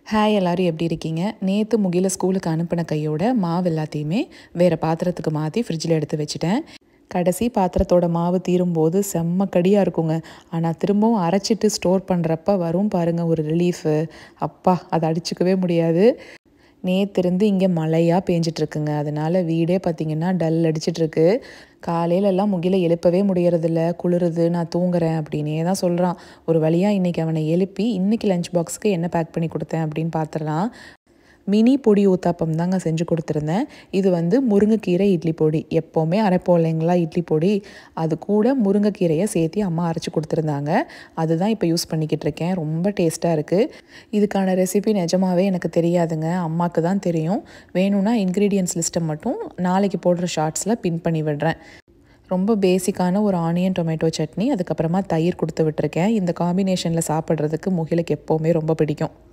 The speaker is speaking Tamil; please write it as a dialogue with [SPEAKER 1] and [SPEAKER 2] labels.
[SPEAKER 1] ஹாய் எல்லாரும் எப்படி இருக்கீங்க நேற்று முகில ஸ்கூலுக்கு அனுப்பின கையோட மாவு எல்லாத்தையுமே வேறு பாத்திரத்துக்கு மாற்றி ஃப்ரிட்ஜில் எடுத்து வச்சுட்டேன் கடைசி பாத்திரத்தோட மாவு தீரும்போது செம்ம கடியாக இருக்குங்க ஆனால் திரும்பவும் அரைச்சிட்டு ஸ்டோர் பண்ணுறப்ப வரும் பாருங்கள் ஒரு ரிலீஃபு அப்பா அதை அடிச்சுக்கவே முடியாது நேத்திருந்து இங்கே மழையாக பேஞ்சிட்ருக்குங்க அதனால் வீடே பார்த்திங்கன்னா டல் அடிச்சிட்ருக்கு காலையிலலாம் முகில எழுப்பவே முடியறதில்ல குளிருது நான் தூங்குறேன் அப்படின்னே தான் சொல்கிறான் ஒரு வழியாக இன்றைக்கி அவனை எழுப்பி இன்றைக்கி லஞ்ச் பாக்ஸுக்கு என்ன பேக் பண்ணி கொடுத்தேன் அப்படின்னு பார்த்துடலாம் மினி பொடி ஊத்தாப்பம் தாங்க செஞ்சு கொடுத்துருந்தேன் இது வந்து முருங்கைக்கீரை இட்லி பொடி எப்போவுமே அரைப்போம் இல்லைங்களா இட்லி பொடி அது கூட முருங்கைக்கீரையை சேர்த்து அம்மா அரைச்சி கொடுத்துருந்தாங்க அதுதான் இப்போ யூஸ் பண்ணிக்கிட்டு இருக்கேன் ரொம்ப டேஸ்ட்டாக இருக்குது இதுக்கான ரெசிபி நிஜமாவே எனக்கு தெரியாதுங்க அம்மாவுக்கு தான் தெரியும் வேணும்னா இன்க்ரீடியன்ஸ் லிஸ்ட்டை மட்டும் நாளைக்கு போடுற ஷார்ட்ஸில் பின் பண்ணி விடுறேன் ரொம்ப பேசிக்கான ஒரு ஆனியன் டொமேட்டோ சட்னி அதுக்கப்புறமா தயிர் கொடுத்து விட்டுருக்கேன் இந்த காம்பினேஷனில் சாப்பிட்றதுக்கு முகிலுக்கு எப்போவுமே ரொம்ப பிடிக்கும்